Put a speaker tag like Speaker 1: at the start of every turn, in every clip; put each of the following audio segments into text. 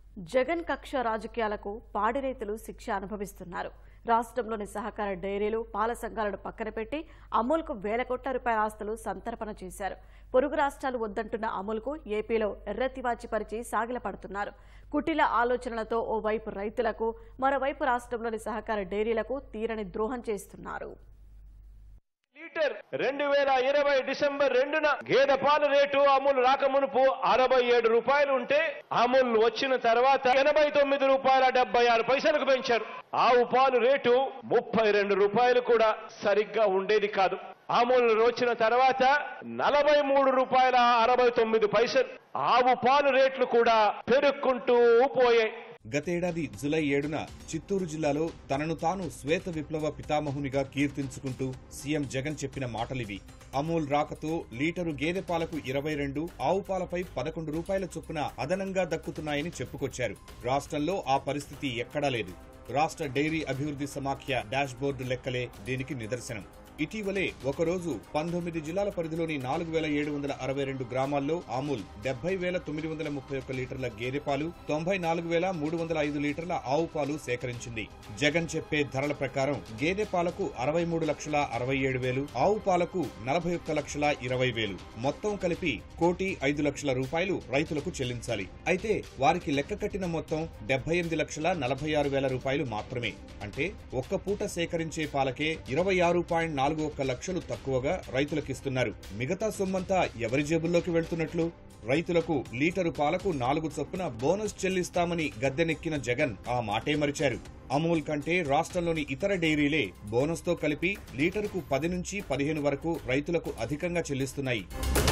Speaker 1: జగన్ కక్ష రాజకీయాలకు పాడి రైతులు శిక్ష అనుభవిస్తున్నారు రాష్ట్రంలోని సహకార డైరీలు పాల సంఘాలను పక్కన పెట్టి అమూల్కు వేల కోట్ల రూపాయల ఆస్తులు సంతర్పణ చేశారు పొరుగు రాష్ట్రాలు వద్దంటున్న అమూల్కు ఏపీలో ఎర్రతివాచి పరిచి సాగిలపడుతున్నారు కుటిల ఆలోచనలతో ఓవైపు రైతులకు మరోవైపు రాష్ట్రంలోని సహకార డైరీలకు తీరని ద్రోహం చేస్తున్నారు
Speaker 2: లీటర్ రెండు వేల ఇరవై డిసెంబర్ రెండున గేదె పాల రేటు అమూల్ రాకమునుపు అరవై ఏడు రూపాయలు ఉంటే అమూల్ వచ్చిన తర్వాత ఎనభై తొమ్మిది రూపాయల డెబ్బై ఆరు పైసలకు పెంచారు ఆవు పాలు రేటు ముప్పై రెండు రూపాయలు కూడా సరిగ్గా ఉండేది కాదు అమూల్ వచ్చిన తర్వాత నలభై మూడు రూపాయల అరవై తొమ్మిది పైసలు ఆవు పాలు రేట్లు కూడా పెరుక్కుంటూ పోయాయి
Speaker 3: గతేడాది జులై ఏడున చిత్తూరు జిల్లాలో తనను తాను శ్వేత విప్లవ పితామహునిగా కీర్తించుకుంటూ సీఎం జగన్ చెప్పిన మాటలివి అమూల్ రాకతో లీటరు గేదె పాలకు ఇరవై రెండు ఆవు పాలపై పదకొండు రూపాయల చొప్పున అదనంగా దక్కుతున్నాయని చెప్పుకొచ్చారు రాష్ట్రంలో ఆ పరిస్థితి ఎక్కడా లేదు రాష్ట్ర డైరీ అభివృద్ధి సమాఖ్య డాష్ బోర్డు లెక్కలే దీనికి నిదర్శనం ఇటీవలే ఒకరోజు పంతొమ్మిది జిల్లాల పరిధిలోని నాలుగు వేల ఏడు వందల అరవై రెండు గ్రామాల్లో అమూల్ డెబ్బై వేల తొమ్మిది వందల ముప్పై ఒక్క లీటర్ల గేదె పాలు తొంభై నాలుగు వేల మూడు వందల ఐదు లీటర్ల ఆవు పాలు సేకరించింది జగన్ చెప్పే ధరల ప్రకారం గేదె పాలకు అరవై మూడు లక్షల అరవై ఏడు వేలు ఆవు పాలకు నలభై ఒక్క లక్షల ఇరవై వేలు మొత్తం కలిపి కోటి ఐదు లక్షల రూపాయలు రైతులకు చెల్లించాలి అయితే వారికి లెక్క కట్టిన మొత్తం డెబ్బై ఎనిమిది లక్షల నలభై ఆరు వేల రూపాయలు మాత్రమే అంటే ఒక్క పూట సేకరించే పాలకే ఇరవై ఆరు పాయింట్ నాలుగు ఒక్క లక్షలు తక్కువగా రైతులకు ఇస్తున్నారు మిగతా సొమ్మంతా ఎవరి జేబుల్లోకి వెళ్తున్నట్లు రైతులకు లీటరు పాలకు నాలుగు చొప్పున బోనస్ చెల్లిస్తామని గద్దెనెక్కిన జగన్ ఆ మాటే మరిచారు అమూల్ కంటే రాష్ట్రంలోని ఇతర డైరీలే బోనస్తో కలిపి లీటరుకు పది నుంచి పదిహేను వరకు రైతులకు అధికంగా చెల్లిస్తున్నాయి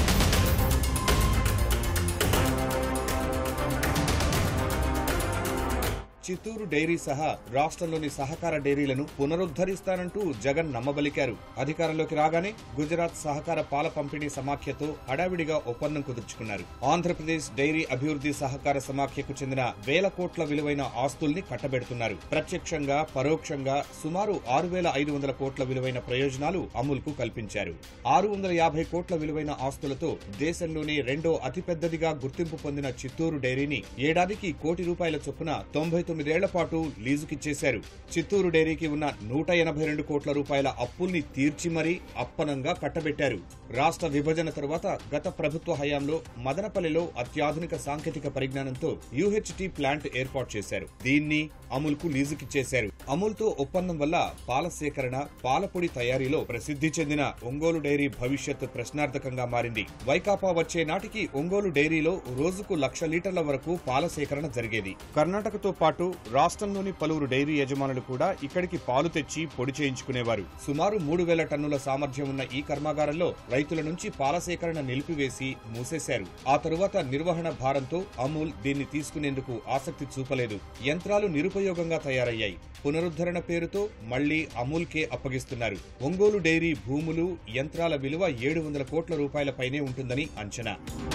Speaker 3: చిత్తూరు డైరీ సహా రాష్ట్రంలోని సహకార డైరీలను పునరుద్ధరిస్తానంటూ జగన్ నమ్మబలికారు అధికారంలోకి రాగానే గుజరాత్ సహకార పాల పంపిణీ సమాఖ్యతో హడావిడిగా ఒప్పందం కుదుర్చుకున్నారు ఆంధ్రప్రదేశ్ డైరీ అభివృద్ధి సహకార సమాఖ్యకు చెందిన వేల కోట్ల విలువైన ఆస్తుల్ని కట్టబెడుతున్నారు ప్రత్యక్షంగా పరోక్షంగా సుమారు ఆరు వేల ఐదు వందల కోట్ల విలువైన ప్రయోజనాలు అమూల్కు కల్పించారు ఆరు వందల యాభై కోట్ల విలువైన ఆస్తులతో దేశంలోనే రెండో అతిపెద్దదిగా గుర్తింపు పొందిన చిత్తూరు డైరీని ఏడాదికి కోటి రూపాయల చొప్పున తొంభై తొమ్మిదేళ్ల పాటు లీజుకిచ్చేశారు చిత్తూరు డైరీకి ఉన్న నూట ఎనభై రెండు కోట్ల రూపాయల అప్పుల్ని తీర్చి మరీ అప్పనంగా కట్టబెట్టారు రాష్ట్ర విభజన తరువాత గత ప్రభుత్వ హయాంలో మదనపల్లిలో అత్యాధునిక సాంకేతిక పరిజ్ఞానంతో యూహెచ్టీ ప్లాంట్ ఏర్పాటు చేశారు దీన్ని అమూల్కు లీజుకిచ్చేశారు అమూల్తో ఒప్పందం వల్ల పాల సేకరణ పాలపొడి తయారీలో ప్రసిద్ధి చెందిన ఒంగోలు డైరీ భవిష్యత్తు ప్రశ్నార్థకంగా మారింది వైకాపా వచ్చే నాటికి ఒంగోలు డైరీలో రోజుకు లక్ష లీటర్ల వరకు పాల సేకరణ జరిగేది కర్ణాటకతో పాటు రాష్ట్రంలోని పలువురు డైరీ యజమానులు కూడా ఇక్కడికి పాలు తెచ్చి పొడి చేయించుకునేవారు సుమారు మూడు వేల టన్నుల సామర్థ్యం ఉన్న ఈ కర్మాగారంలో రైతుల నుంచి పాల సేకరణ నిలిపివేసి మూసేశారు ఆ తరువాత నిర్వహణ భారంతో అమూల్ దీన్ని తీసుకునేందుకు ఆసక్తి చూపలేదు యంత్రాలు నిరుపయోగంగా తయారయ్యాయి పునరుద్ధరణ పేరుతో మళ్లీ అమూల్కే అప్పగిస్తున్నారు ఒంగోలు డైరీ భూములు యంత్రాల విలువ ఏడు వందల కోట్ల రూపాయల పైనే ఉంటుందని అంచనా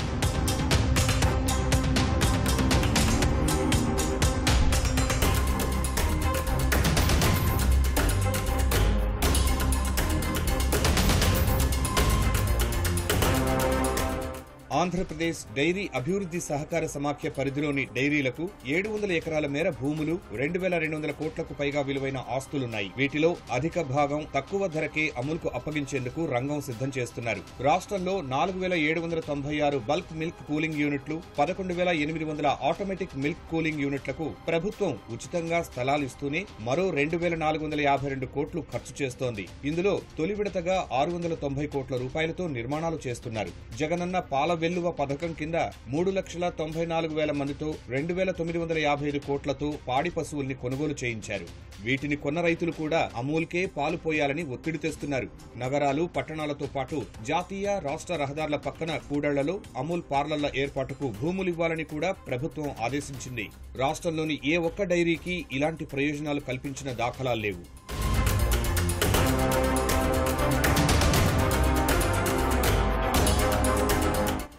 Speaker 3: ఆంధ్రప్రదేశ్ డైరీ అభివృద్ధి సహకార సమాఖ్య పరిధిలోని డైరీలకు ఏడు వందల ఎకరాల మేర భూములు రెండు వేల రెండు వందల కోట్లకు పైగా విలువైన ఆస్తులున్నాయి వీటిలో అధిక భాగం తక్కువ ధరకే అమలుకు అప్పగించేందుకు రంగం సిద్ధం చేస్తున్నారు రాష్ట్రంలో నాలుగు వేల ఏడు వందల తొంభై ఆరు బల్క్ మిల్క్ కూలింగ్ యూనిట్లు పదకొండు వేల ఎనిమిది వందల ఆటోమేటిక్ మిల్క్ కూలింగ్ యూనిట్లకు ప్రభుత్వం ఉచితంగా స్థలాలు ఇస్తూనే మరో రెండు వేల నాలుగు వందల యాభై రెండు కోట్లు ఖర్చు చేస్తోంది ఇందులో తొలి విడతగా ఆరు వందల తొంభై కోట్ల రూపాయలతో నిర్మాణాలు చేస్తున్నారు జగనన్న పాల వెల్లువ పథకం కింద మూడు లక్షల తొంభై నాలుగు వేల మందితో రెండు వేల తొమ్మిది వందల యాభై ఐదు కోట్లతో పాడి పశువుల్ని కొనుగోలు చేయించారు వీటిని కొన్న రైతులు కూడా అమూల్కే పాలు పోయాలని ఒత్తిడి తెస్తున్నారు నగరాలు పట్టణాలతో పాటు జాతీయ రాష్ట్ర రహదారుల పక్కన కూడళ్లలో అమూల్ పార్లర్ల ఏర్పాటుకు భూములివ్వాలని కూడా ప్రభుత్వం ఆదేశించింది రాష్ట్రంలోని ఏ ఒక్క డైరీకి ఇలాంటి ప్రయోజనాలు కల్పించిన దాఖలాలు లేవు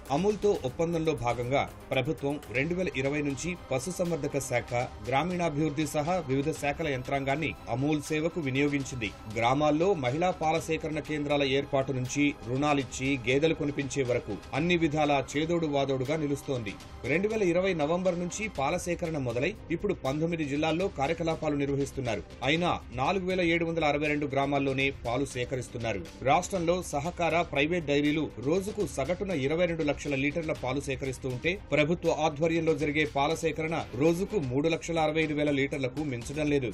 Speaker 3: అమూల్తో ఒప్పందంలో భాగంగా ప్రభుత్వం రెండు వేల ఇరవై నుంచి పశుసంవర్ధక శాఖ గ్రామీణాభివృద్ధి సహా వివిధ శాఖల యంత్రాంగాన్ని అమూల్ సేవకు వినియోగించింది గ్రామాల్లో మహిళా పాల సేకరణ కేంద్రాల ఏర్పాటు నుంచి రుణాలిచ్చి గేదెలు కొనిపించే వరకు అన్ని విధాలా చేదోడు వాదోడుగా నిలుస్తోంది రెండు వేల ఇరవై నవంబర్ నుంచి పాల సేకరణ మొదలై ఇప్పుడు పంతొమ్మిది జిల్లాల్లో కార్యకలాపాలు నిర్వహిస్తున్నారు అయినా నాలుగు వేల ఏడు వందల అరవై రెండు గ్రామాల్లోనే పాలు సేకరిస్తున్నారు రాష్ట్రంలో సహకార ప్రైవేట్ డైరీలు రోజుకు సగటున ఇరవై రెండు లక్షల లీటర్ల పాలు సేకరిస్తూ ఉంటే ప్రభుత్వ ఆధ్వర్యంలో జరిగే పాల సేకరణ రోజుకు మూడు లక్షల అరవై ఐదు వేల లీటర్లకు మించడం లేదు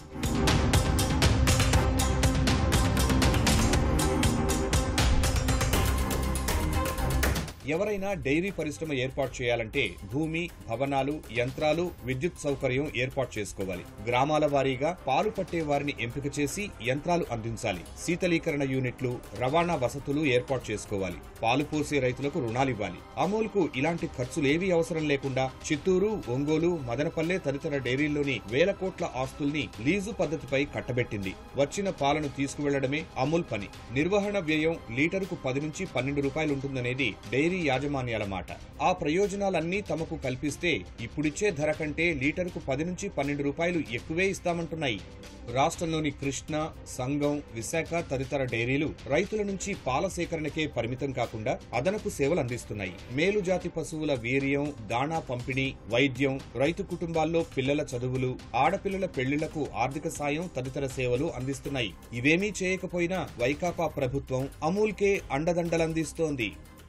Speaker 3: ఎవరైనా డైరీ పరిశ్రమ ఏర్పాటు చేయాలంటే భూమి భవనాలు యంత్రాలు విద్యుత్ సౌకర్యం ఏర్పాటు చేసుకోవాలి గ్రామాల వారీగా పాలు పట్టే వారిని ఎంపిక చేసి యంత్రాలు అందించాలి శీతలీకరణ యూనిట్లు రవాణా వసతులు ఏర్పాటు చేసుకోవాలి పాలు పోసే రైతులకు రుణాలివ్వాలి అమూల్కు ఇలాంటి ఖర్చులేవీ అవసరం లేకుండా చిత్తూరు ఒంగోలు మదనపల్లె తదితర డైరీల్లోని వేల కోట్ల ఆస్తుల్ని లీజు పద్ధతిపై కట్టబెట్టింది వచ్చిన పాలను తీసుకువెళ్లడమే అమూల్ పని నిర్వహణ వ్యయం లీటరుకు పది నుంచి పన్నెండు రూపాయలు ఉంటుందనేది డైరీ యాజమాన్యాల మాట ఆ ప్రయోజనాలన్నీ తమకు కల్పిస్తే ఇప్పుడిచ్చే ధర కంటే లీటరుకు పది నుంచి పన్నెండు రూపాయలు ఎక్కువే ఇస్తామంటున్నాయి రాష్ట్రంలోని కృష్ణ సంగం విశాఖ తదితర డైరీలు రైతుల నుంచి పాల సేకరణకే పరిమితం కాకుండా అదనపు సేవలు అందిస్తున్నాయి మేలు జాతి పశువుల వీర్యం దాణా పంపిణీ వైద్యం రైతు కుటుంబాల్లో పిల్లల చదువులు ఆడపిల్లల పెళ్లిళ్లకు ఆర్థిక సాయం తదితర సేవలు అందిస్తున్నాయి ఇవేమీ చేయకపోయినా వైకాపా ప్రభుత్వం అమూల్కే అండదండలందిస్తోంది